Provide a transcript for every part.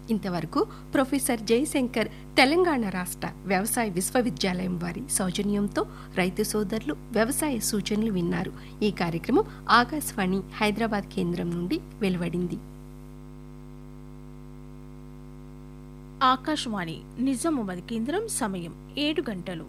ఇంతవరకు ప్రొఫెసర్ జయశంకర్ తెలంగాణ రాష్ట్ర వ్యవసాయ విశ్వవిద్యాలయం వారి సౌజన్యంతో రైతు సోదరులు వ్యవసాయ సూచనలు విన్నారు ఈ కార్యక్రమం ఆకాశవాణి హైదరాబాద్ కేంద్రం నుండి వెలువడింది ఆకాశవాణి నిజామాబాద్ కేంద్రం సమయం ఏడు గంటలు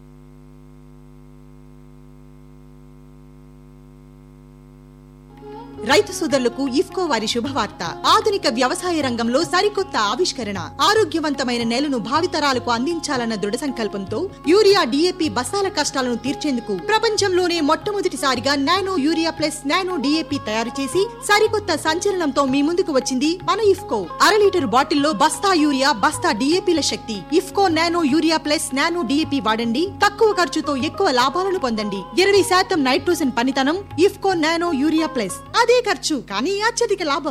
రైతు సోదరులకు ఇఫ్కో వారి శుభవార్త ఆధునిక వ్యవసాయ రంగంలో సరికొత్త ఆవిష్కరణ ఆరోగ్యవంతమైన నేలను భావితరాలకు అందించాలన్న దృఢ సంకల్పంతో యూరియా డిఏపి బస్తాల కష్టాలను తీర్చేందుకు ప్రపంచంలోనే మొట్టమొదటిసారిగా nano urea plus nano DAP తయారు చేసి సరికొత్త సంచలనంతో మీ ముందుకు వచ్చింది మన ఇఫ్కో అర లీటర్ బాటిల్లో బస్తా యూరియా బస్తా డిఏపిల శక్తి IFFCO nano urea plus nano DAP వాడండి తక్కువ ఖర్చుతో ఎక్కువ లాభాలను పొందండి ఇరవై శాతం నైట్రోజన్ పనితనం ఇఫ్కో నానో యూరియా ప్లస్ అదే ఖర్చు కానీ అత్యధిక లాభం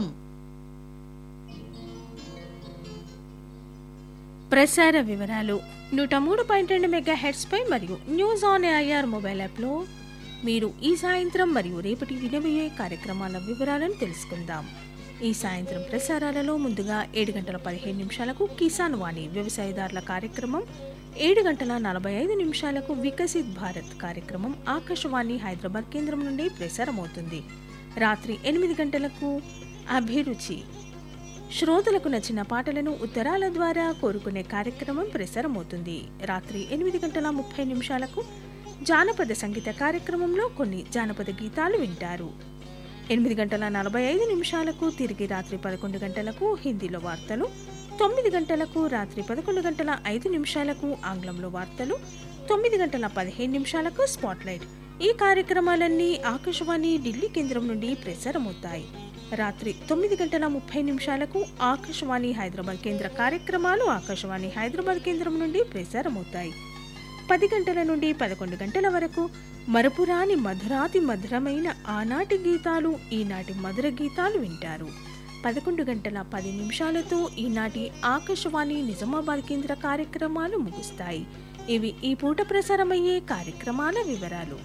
ప్రసార వివరాలు నూట మూడు పాయింట్ రెండు మెగా హెడ్స్ పై మరియు న్యూస్ ఆన్ ఏఐఆర్ మొబైల్ యాప్లో మీరు ఈ సాయంత్రం మరియు రేపటి వినబోయే కార్యక్రమాల వివరాలను తెలుసుకుందాం ఈ సాయంత్రం ప్రసారాలలో ముందుగా ఏడు గంటల పదిహేను నిమిషాలకు కిసాన్ వాణి వ్యవసాయదారుల కార్యక్రమం ఏడు గంటల నలభై ఐదు నిమిషాలకు వికసిత్ భారత్ కార్యక్రమం ఆకాశవాణి హైదరాబాద్ కేంద్రం నుండి ప్రసారమవుతుంది రాత్రి ఎనిమిది గంటలకు అభిరుచి శ్రోతలకు నచ్చిన పాటలను ఉత్తరాల ద్వారా కోరుకునే కార్యక్రమం ప్రసారమవుతుంది రాత్రి ఎనిమిది గంటల ముప్పై నిమిషాలకు జానపద సంగీత కార్యక్రమంలో కొన్ని జానపద గీతాలు వింటారు ఎనిమిది గంటల నలభై ఐదు నిమిషాలకు తిరిగి రాత్రి పదకొండు గంటలకు హిందీలో వార్తలు తొమ్మిది గంటలకు రాత్రి పదకొండు గంటల ఐదు నిమిషాలకు ఆంగ్లంలో వార్తలు తొమ్మిది గంటల పదిహేను నిమిషాలకు స్పాట్లైట్ ఈ కార్యక్రమాలన్నీ ఆకాశవాణి ఢిల్లీ కేంద్రం నుండి ప్రసారమవుతాయి రాత్రి తొమ్మిది గంటల ముప్పై నిమిషాలకు ఆకాశవాణి హైదరాబాద్ కేంద్ర కార్యక్రమాలు ఆకాశవాణి హైదరాబాద్ కేంద్రం నుండి ప్రసారమవుతాయి పది గంటల నుండి పదకొండు గంటల వరకు మరపురాని మధురాతి మధురమైన ఆనాటి గీతాలు ఈనాటి మధుర గీతాలు వింటారు పదకొండు గంటల పది నిమిషాలతో ఈనాటి ఆకాశవాణి నిజామాబాద్ కేంద్ర కార్యక్రమాలు ముగుస్తాయి ఇవి ఈ పూట ప్రసారమయ్యే కార్యక్రమాల వివరాలు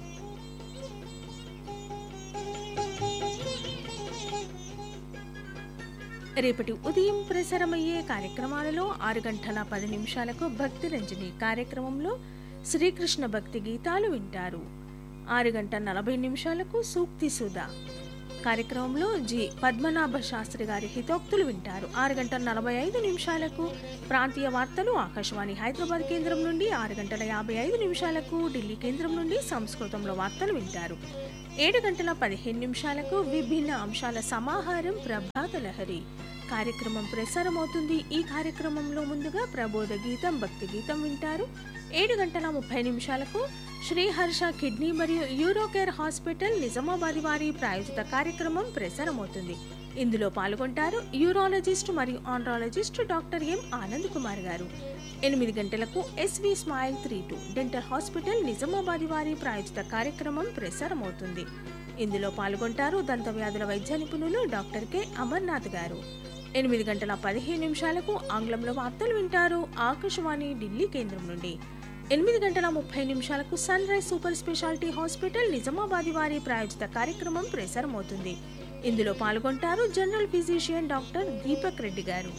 రేపటి ఉదయం ప్రసారమయ్యే కార్యక్రమాలలో ఆరు గంటల పది నిమిషాలకు భక్తి రంజని కార్యక్రమంలో శ్రీకృష్ణ భక్తి గీతాలు వింటారు ఆరు గంటల నలభై నిమిషాలకు సూక్తి సుధా కార్యక్రమంలో జి పద్మనాభ శాస్త్రి గారి హితోక్తులు వింటారు ఆరు గంటల నలభై ఐదు నిమిషాలకు ప్రాంతీయ వార్తలు ఆకాశవాణి హైదరాబాద్ కేంద్రం నుండి ఆరు గంటల యాభై ఐదు నిమిషాలకు ఢిల్లీ కేంద్రం నుండి సంస్కృతంలో వార్తలు వింటారు ఏడు గంటల పదిహేను నిమిషాలకు విభిన్న అంశాల సమాహారం ప్రభాత లహరి కార్యక్రమం ప్రసారమవుతుంది ఈ కార్యక్రమంలో ముందుగా ప్రబోధ గీతం భక్తి గీతం వింటారు ఏడు గంటల ముప్పై నిమిషాలకు శ్రీహర్ష కిడ్నీ మరియు యూరోకేర్ హాస్పిటల్ నిజామాబాద్ వారి ప్రాయోజిత కార్యక్రమం ప్రసారమవుతుంది ఇందులో పాల్గొంటారు యూరాలజిస్ట్ మరియు andrologist doctor M Anand Kumar garu ఎనిమిది గంటలకు SV smile three two dental hospital Nizamabad వారి ప్రాయోజిత కార్యక్రమం ప్రసారమవుతుంది ఇందులో పాల్గొంటారు దంత వ్యాధుల వైద్య నిపుణులు డాక్టర్ కె అమర్నాథ్ గారు ఎనిమిది గంటల పదిహేను నిమిషాలకు ఆంగ్లంలో వార్తలు వింటారు ఆకాశవాణి ఢిల్లీ కేంద్రం నుండి ఎనిమిది గంటల ముప్పై నిమిషాలకు sunrise super speciality hospital Nizamabad వారి ప్రాయోజిత కార్యక్రమం ప్రసారమవుతుంది ఇందులో పాల్గొంటారు general physician doctor Deepak Reddy garu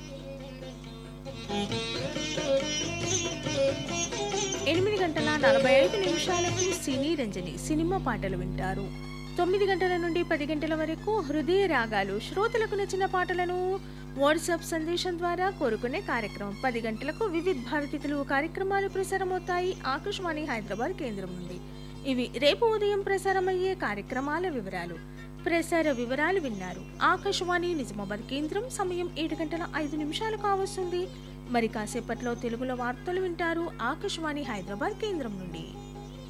ఎనిమిది గంటల నలభై ఐదు నిమిషాలకు సినీ రంజని సినిమా పాటలు వింటారు తొమ్మిది గంటల నుండి పది గంటల వరకు హృదయ రాగాలు శ్రోతలకు నచ్చిన పాటలను వాట్సాప్ సందేశం ద్వారా కోరుకునే కార్యక్రమం పది గంటలకు వివిధ్ భారతి తెలుగు కార్యక్రమాలు ప్రసారమవుతాయి ఆకాశవాణి హైదరాబాద్ కేంద్రం నుండి ఇవి రేపు ఉదయం ప్రసారమయ్యే కార్యక్రమాల వివరాలు ప్రసార వివరాలు విన్నారు ఆకాశవాణి నిజామాబాద్ కేంద్రం సమయం ఏడు గంటల ఐదు నిమిషాలు కావస్తుంది మరి కాసేపట్లో తెలుగులో వార్తలు వింటారు ఆకాశవాణి హైదరాబాద్ కేంద్రం నుండి